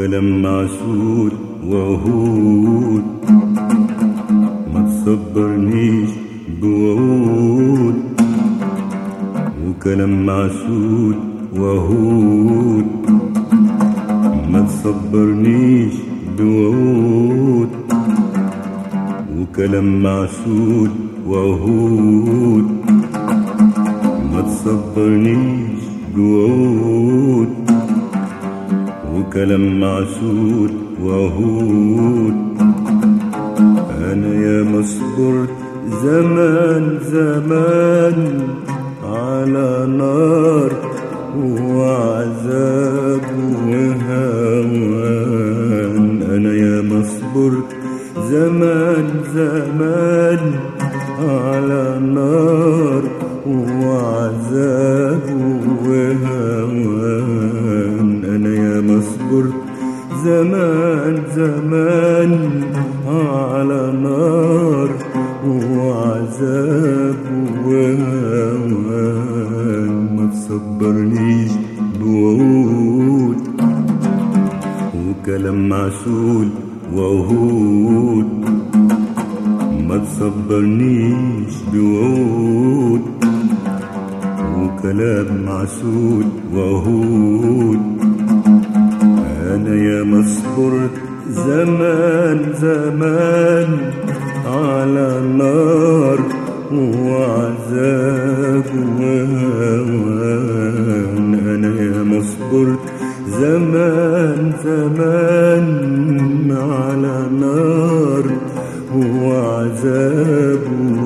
وكلام معسول وعهود ما تصبرنيش بوعود وكلام معسول وعهود ما تصبرنيش بوعود وكلام معسول وعهود ما تصبرنيش بوعود وكلام معسول وعهود انا يا مصبرت زمان زمان على نار وعذاب وهوان انا يا مصبرت زمان زمان على نار وعذاب وهوان انا يا مصبرت زمان زمان على نار وعذاب وهوان ما تصبرنيش بوعود وكلام معسول وعهود ما تصبرنيش بوعود وكلام معسول وعهود انا يا مصبرت زمان زمان على نار وعذاب وهوان انا يا مصبرت زمان زمان على نار وعذاب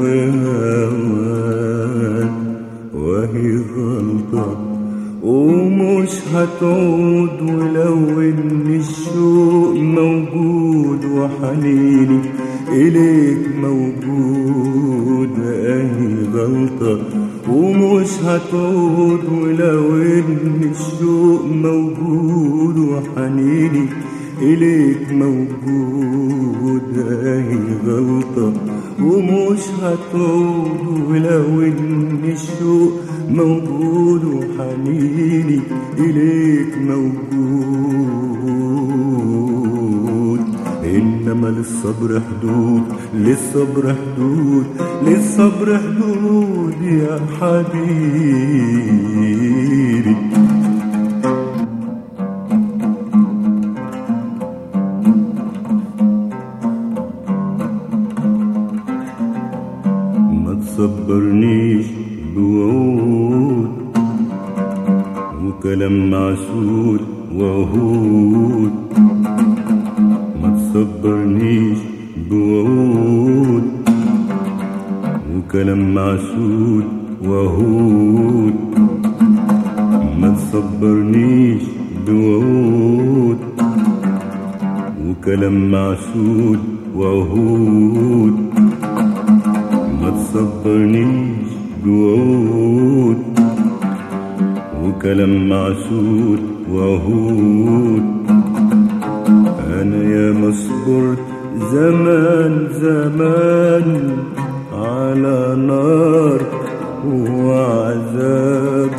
وهوان وهي غلطة ومش هتعود ولو ان الشوق موجود وحنيني اليك موجود اهي غلطة ومش هتعود ولو ان الشوق موجود وحنيني إليك موجود أهي غلطة ومش هتعود ولو إن الشوق موجود وحنيني إليك موجود إنما للصبر حدود للصبر حدود للصبر حدود يا حبيبي ما تصبرنيش بوعود وكلام معسول وعهود ما تصبرنيش بوعود وكلام معسول وعهود ما تصبرنيش بوعود وكلام معسول وعهود ما تصبرنيش بوعود وكلام معسول وعهود انا يا مصبرت زمان زمان على نار وعذاب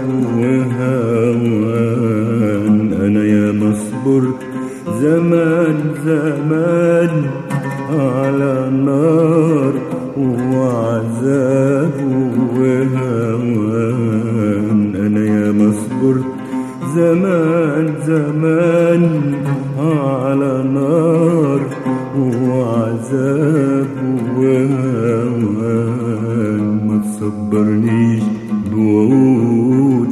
وهوان انا يا مصبرت زمان زمان على نار وعذاب وهوان انا يا مصبرت زمان زمان على نار وعذاب وهوان ما تصبرنيش بوعود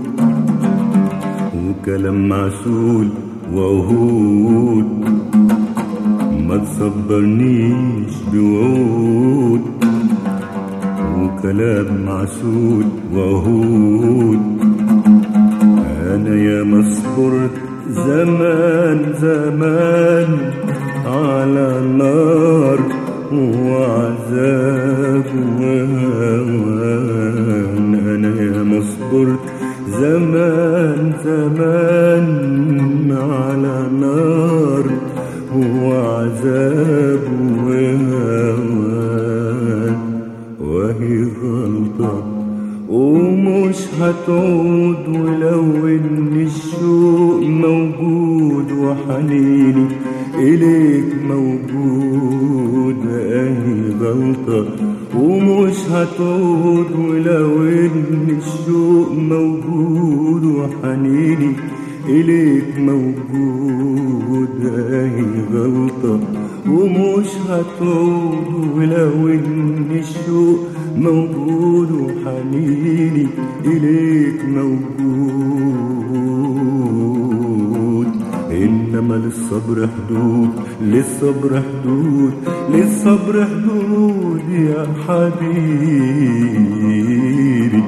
وكلام معسول وعهود ما تصبرنيش بوعود وكلام معسول وعهود انا يا مصبرت زمان زمان على نار وعذاب وهوان انا يا مصبرت زمان زمان على نار وعذاب وهوان وهي غلطة ومش هتعود ولو ان الشوق موجود وح وحنيني إليك موجود أهي غلطة ومش هتعود ولو إن الشوق موجود وحنيني إليك موجود أهي غلطة ومش هتعود ولو إن الشوق موجود وحنيني إليك موجود إنما للصبر حدود للصبر حدود للصبر حدود يا حبيبي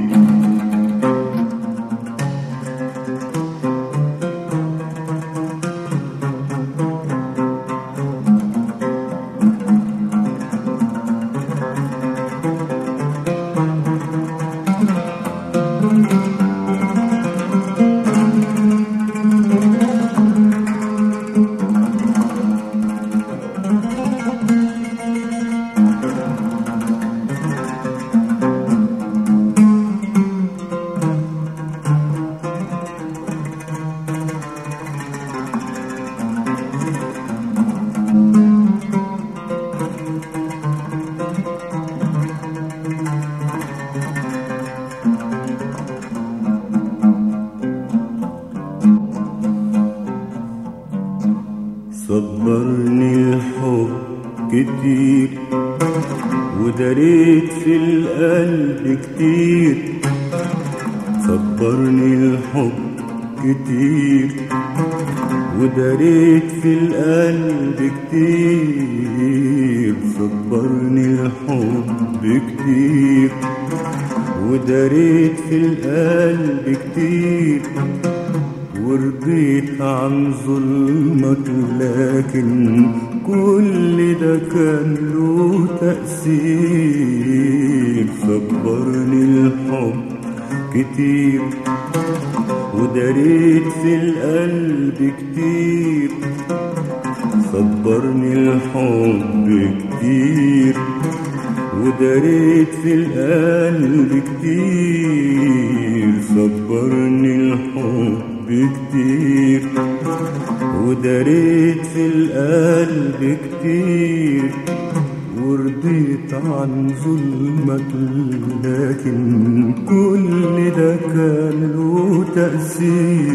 صبرني الحب كتير ودريت في القلب كتير صبرني الحب كتير ودريت في القلب كتير صبرني الحب كتير ودريت في القلب كتير ورضيت عن ظلمك لكن كل ده كان له تأثير صبرني الحب كتير ودريت في القلب كتير صبرني الحب كتير ودريت في القلب كتير صبرني الحب كتير ودريت في القلب كتير ورضيت عن ظلمك لكن كل ده كان له تأثير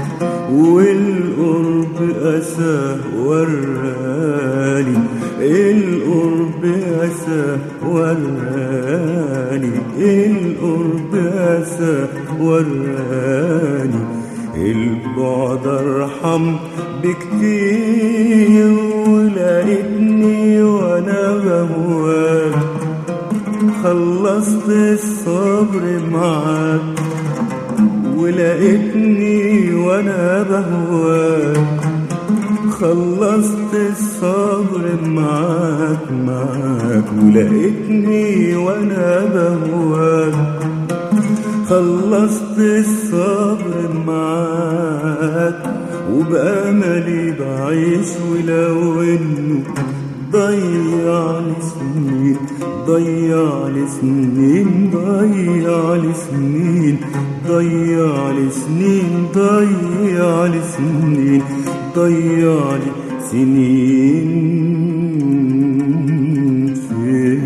والقرب أساه وراني القرب أساه وراني القرب أساه وراني البعد ارحم بكتير ولقيتني وانا بهواك خلصت الصبر معاك ولقيتني وانا بهواك خلصت الصبر معاك معاك ولقيتني وانا بهواك خلصت الصبر معاك وبأملي بعيش ولو انه ضيع لي سنين ضيع لي سنين ضيع لي سنين ضيع لي سنين ضيع لي سنين ضيع لي سنين في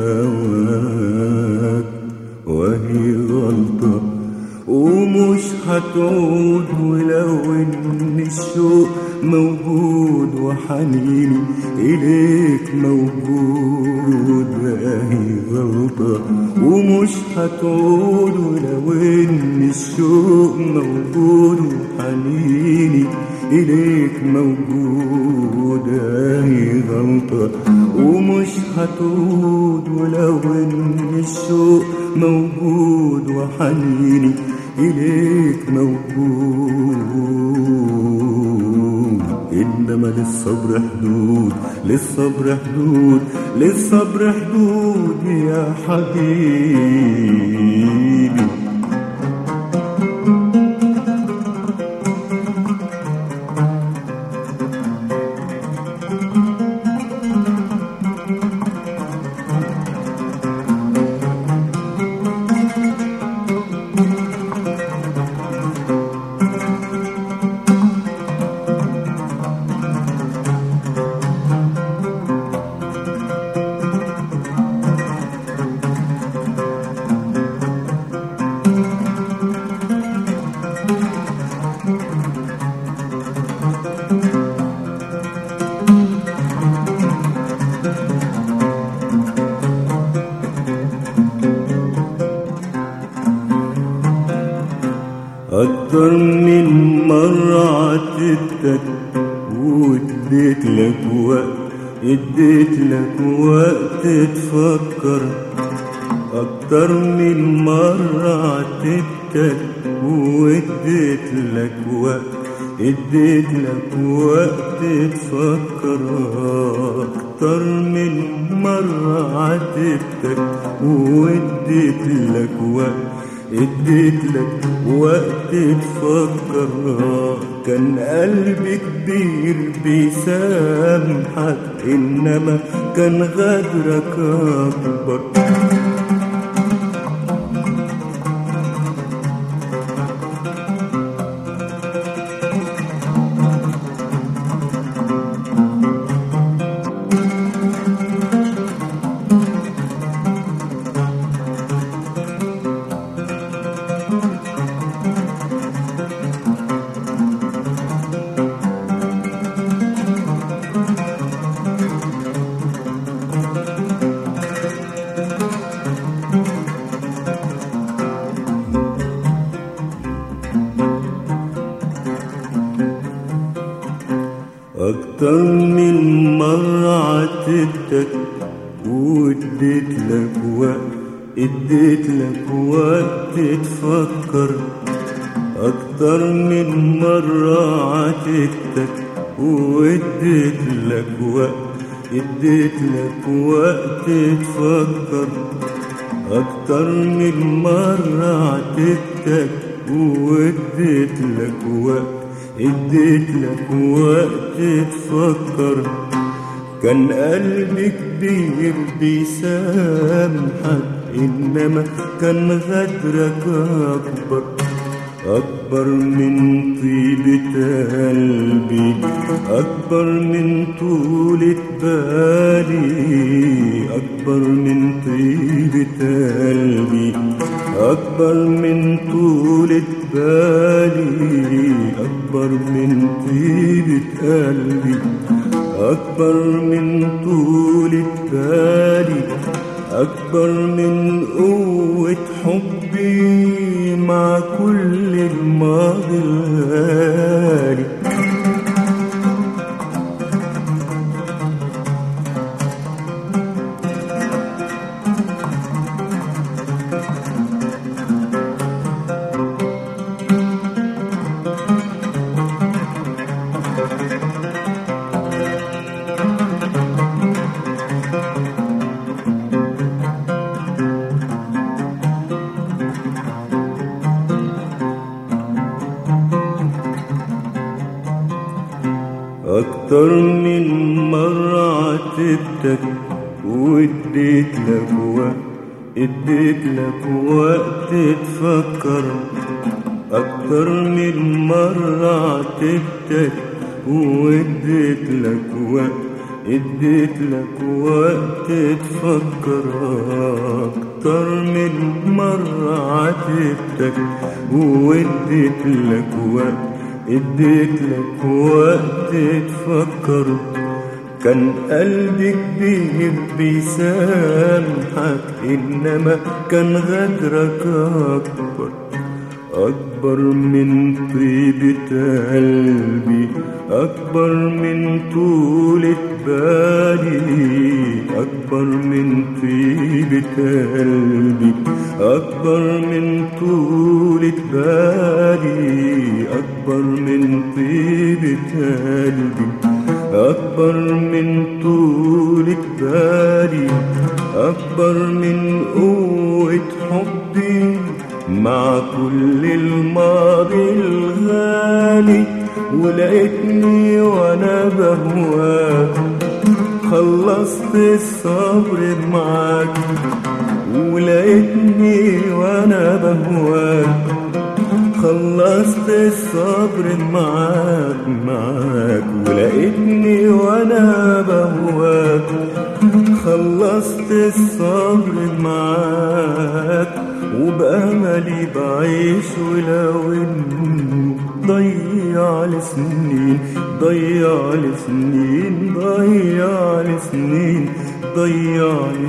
هواك وهي غلطة ومش هتعود ولو ان الشوق موجود وحنيني إليك موجود هي غلطة ومش هتعود ولو ان الشوق موجود وحنيني إليك موجود هي غلطة ومش هتعود ولو ان الشوق موجود وحنيني إليك موجود إنما للصبر حدود للصبر حدود للصبر حدود يا حبيبي واديت لك وقت اديت لك وقت تفكر اكتر من مرة عاتبتك واديت لك وقت اديت لك وقت تفكر اكتر من مرة عاتبتك واديت لك وقت اديت لك وقت تفكر كان قلبي كبير بيسامحك انما كان غدرك اكبر أكتر من مرة عاتبتك واديت لك وقت اديت لك وقت تفكر أكتر من مرة عاتبتك واديت لك وقت اديت لك وقت تفكر أكتر من مرة عاتبتك واديت لك وقت اديت لك وقت تفكر كان قلبي كبير بيسامحك انما كان غدرك اكبر أكبر من طيبة قلبي أكبر من طولة بالي أكبر من طيبة قلبي أكبر من طولة بالي أكبر من طيبة قلبي أكبر من طولة بالي أكبر من قوة حبي مع كل الماضي الغالي أكتر من مرة عاتبتك واديت لك وقت اديت لك وقت تفكر أكتر من مرة عاتبتك واديت لك وقت اديت لك وقت تفكر أكتر من مرة عاتبتك واديت لك وقت اديت لك وقت تفكر كان قلبي كبير بيسامحك انما كان غدرك اكبر اكبر من طيبة قلبي اكبر من طولة بالي اكبر من طيبة قلبي اكبر من طولة بالي أكبر من طيبة قلبي أكبر من طولة بالي أكبر من قوة حبي مع كل الماضي الغالي ولقيتني وأنا بهواك خلصت الصبر معاك ولقيتني وأنا بهواك خلصت الصبر معاك معاك ولقيتني وانا بهواك خلصت الصبر معاك وبأملي بعيش ولو انه ضيع لي سنين ضيع لي سنين ضيع لي سنين ضيع لي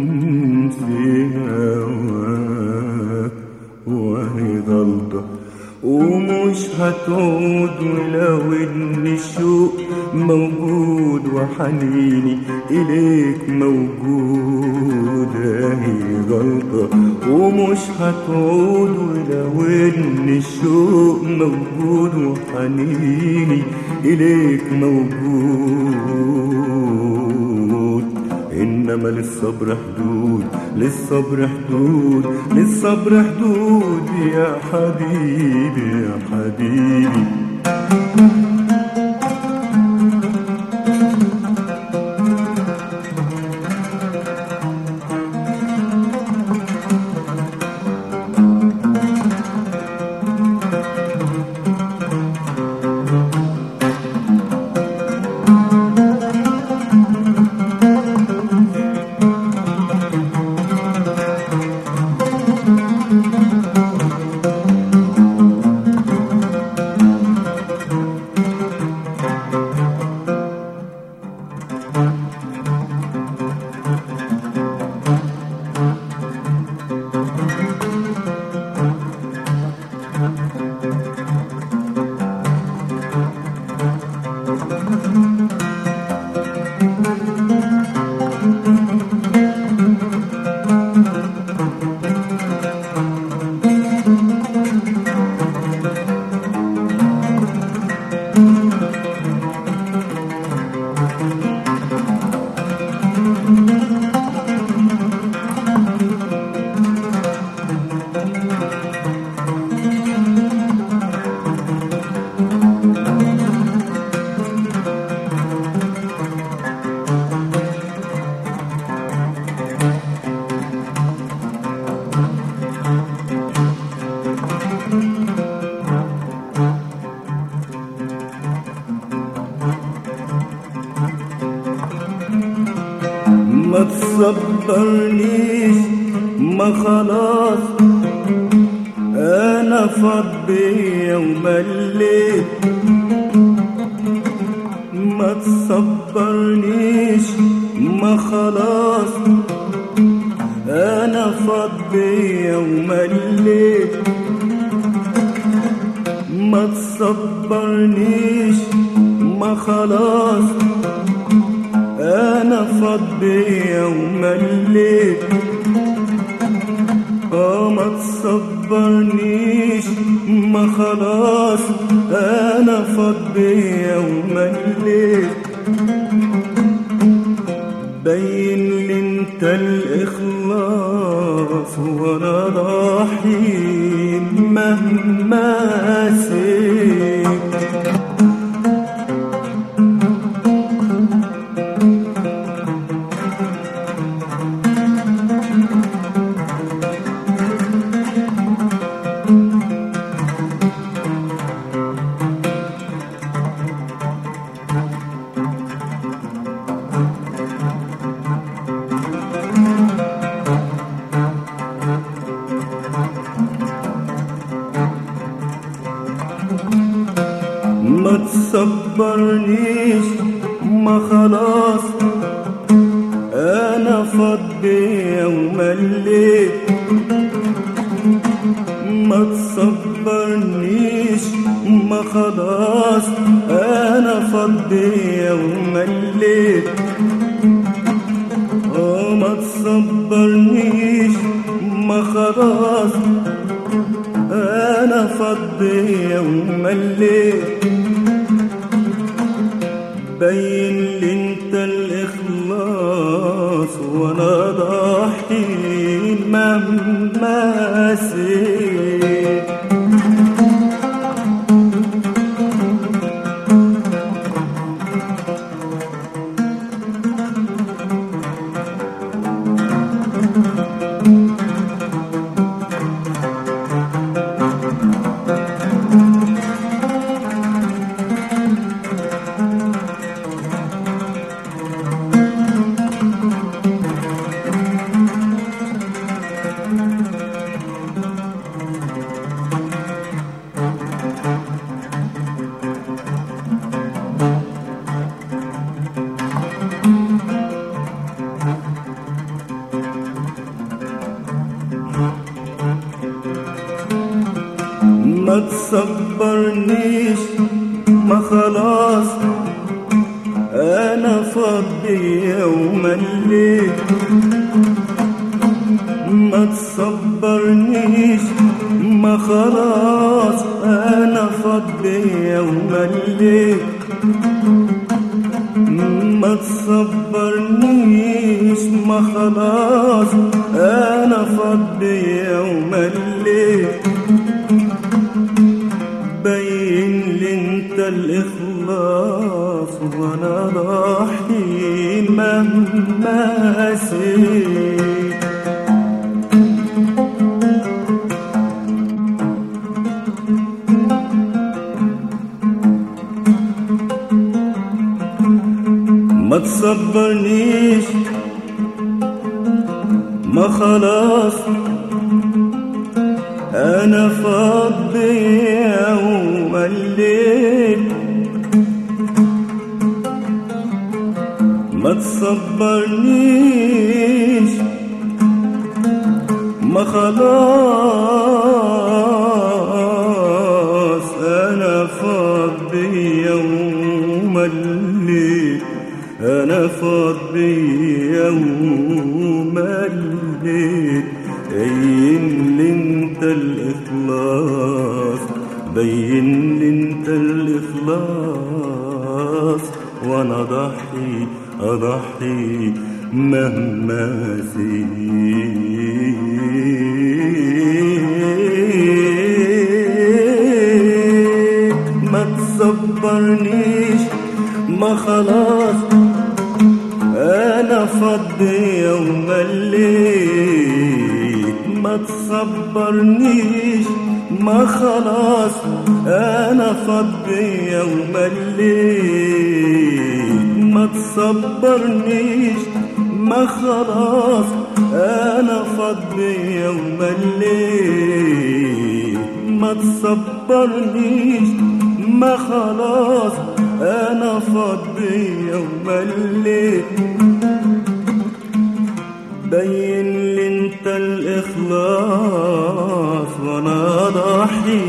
سنين في هواك وهي غلطة ومش هتعود ولو ان الشوق موجود وحنيني اليك موجود هي غلطة ومش هتعود ولو ان الشوق موجود وحنيني اليك موجود انما للصبر حدود للصبر حدود للصبر حدود يا حبيبي يا حبيبي ما تصبرنيش ما خلاص انا فاض بيا ومليت ما تصبرنيش ما خلاص انا فاض بيا ومليت ما تصبرنيش ما خلاص انا فاض بيا ومليت اه ما تصبرنيش ما خلاص انا فاض بيا ومليت بين لي انت الاخلاص وانا ضحي مهما سيت ما تصبرنيش ما خلاص انا فاض بيا ومليت ما تصبرنيش ما خلاص انا فاض بيا ومليت اه ما تصبرنيش ما خلاص انا فاض بيا ومليت بين لي انت الاخلاص وانا ضحي مهما سيت خلاص انا فضي ومليت ما تصبرنيش ما خلاص انا فضي ومليت بين لي انت الاخلاص وانا ضحي مهما سيت ما تصبرنيش ما خلاص انا فاضي يوم الليل ما تصبرنيش ما خلاص انا فاضي يوم الليل انا فاضي يوم الليل بين لي انت الاخلاص بين لي انت الاخلاص وانا ضحي اضحي مهما زيد ما تصبرنيش ما خلاص انا فضي يوم الليل ما تصبرنيش ما خلاص انا فضي يوم الليل ما تصبرنيش ما خلاص انا فضي يوم الليل ما تصبرنيش ما خلاص انا فضي يوم الليل بين لي انت الاخلاص وانا ضحي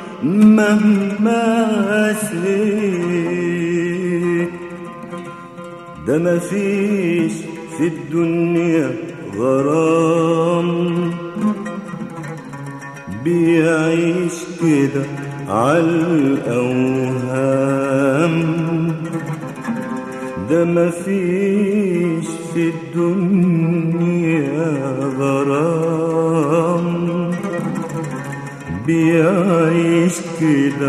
مهما سيت ده مفيش في الدنيا غرام بيعيش كده عالأوهام ده مفيش في الدنيا غرام بيعيش كده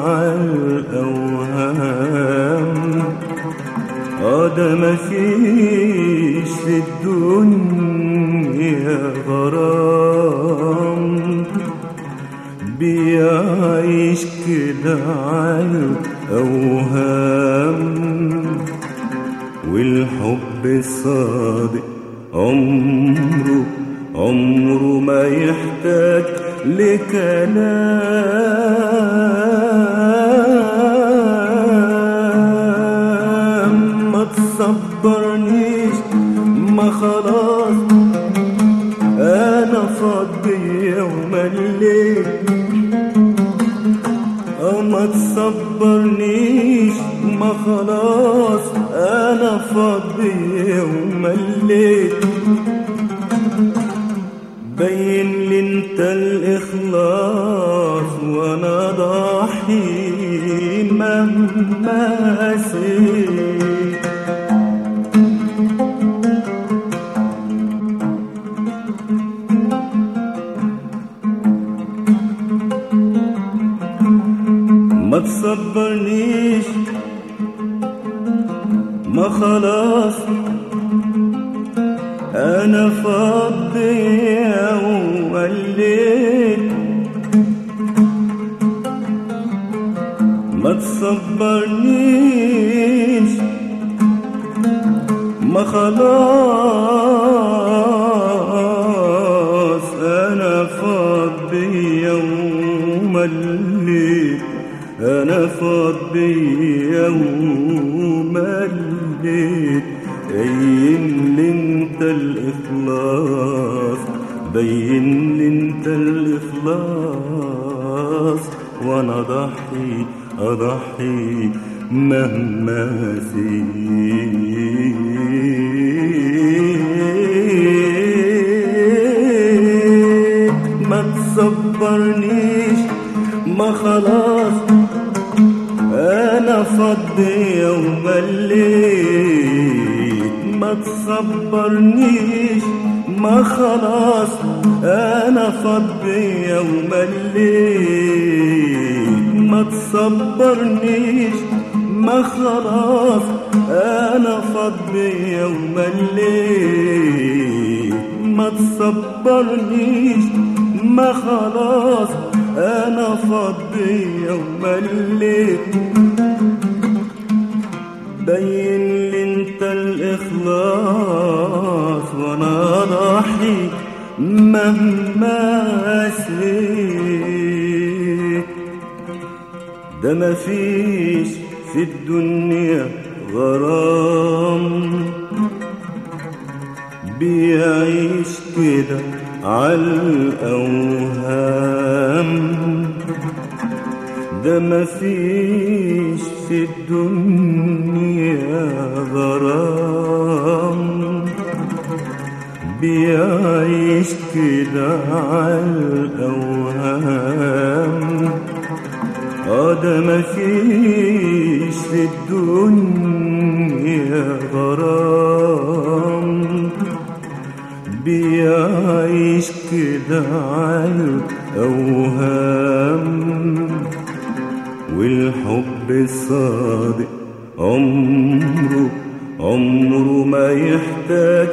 عالأوهام اه ده مفيش في الدنيا غرام بيعيش كده عالأوهام والحب الصادق عمره عمره ما يحتاج لكلام ما تصبرنيش ما خلاص انا فاضي يوم الليل ما تصبرنيش ما خلاص انا فاضي يوم الليل بين لي انت الاخلاص وانا ضحي مهما سيت ما تصبرنيش ما خلاص انا فاضي يوم الليل ما تصبرنيش ما خلاص انا فاضي يوم الليل انا فاضي يوم الليل بين لي انت الاخلاص بين لي انت الاخلاص وانا ضحي اضحي مهما زيد ما تصبرنيش ما خلاص انا فضي ومليت ما تصبرنيش ما خلاص انا فضي ومليت ما تصبرنيش ما خلاص انا فضي ومليت ما تصبرنيش ما خلاص انا فضي ومليت بين لي انت الاخلاص وانا ضحي مهما سيت ده مفيش في الدنيا غرام بيعيش كده عالأوهام ده مفيش في الدنيا غرام بيعيش كده عالأوهام اه ده مفيش في الدنيا غرام بيعيش كده عالأوهام والحب الصادق عمره عمره ما يحتاج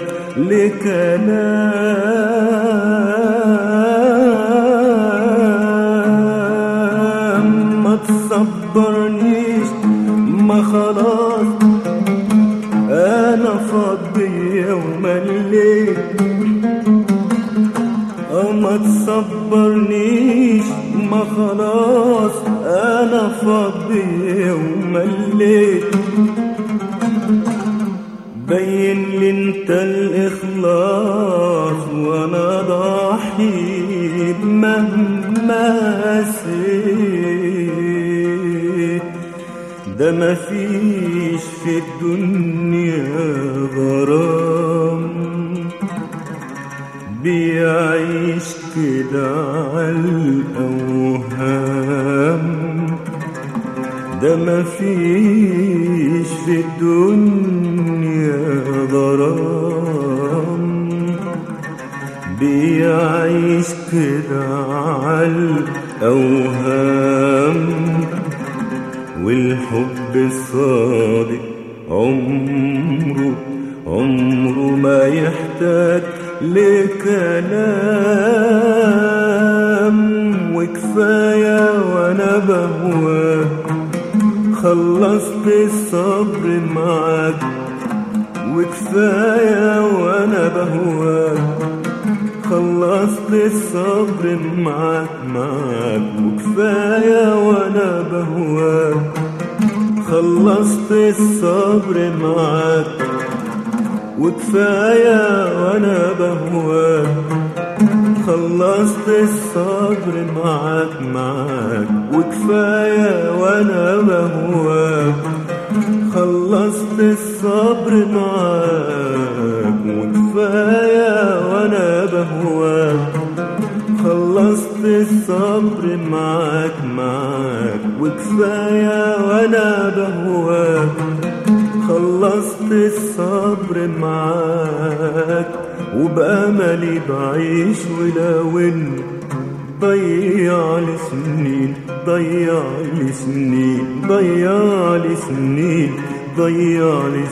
لكلام ما تصبرنيش ما خلاص انا فاضي ومليت ما تصبرنيش ما خلاص انا فاضي ومليت بين لي انت الاخلاص وانا ضحي مهما سيت ده مفيش في الدنيا غرام بيعيش كده عالأوهام ده مفيش في الدنيا غرام بيعيش كده عالأوهام والحب الصادق عمره عمره ما يحتاج لكلام وكفاية وانا بهواك خلصت الصبر معاك وكفاية وانا بهواك خلصت الصبر معاك معاك وكفاية وانا بهواك خلصت الصبر معاك وكفاية وانا بهواك خلصت الصبر معاك معاك وكفاية وانا بهواك خلصت الصبر معاك وكفاية وانا بهواك خلصت الصبر معاك معاك وكفاية وانا بهواك خلصت الصبر معاك وبأملي بعيش ولو إن ضيع لي سنين ضيع لي سنين ضيع لي سنين ضيع لي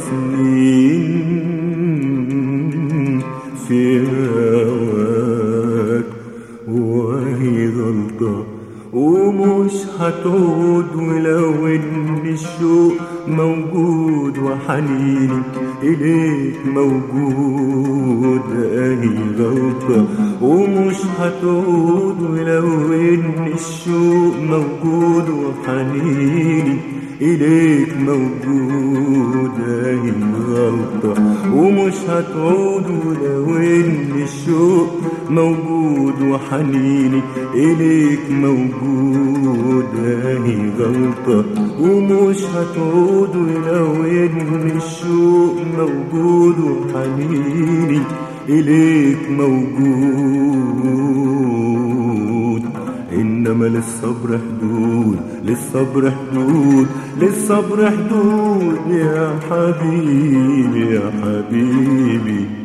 سنين في هواك وهي غلطة ومش هتعود ولو ان الشوق موجود وحنيني اليك موجود اهي غلطة ومش هتعود ولو ان الشوق موجود وحنيني إليك موجود اهي غلطة ومش هتعود ولو إن الشوق موجود وحنيني إليك موجود اهي غلطة ومش هتعود ولو إن الشوق موجود وحنيني إليك موجود إن إنما للصبر حدود للصبر حدود للصبر حدود يا حبيبي يا حبيبي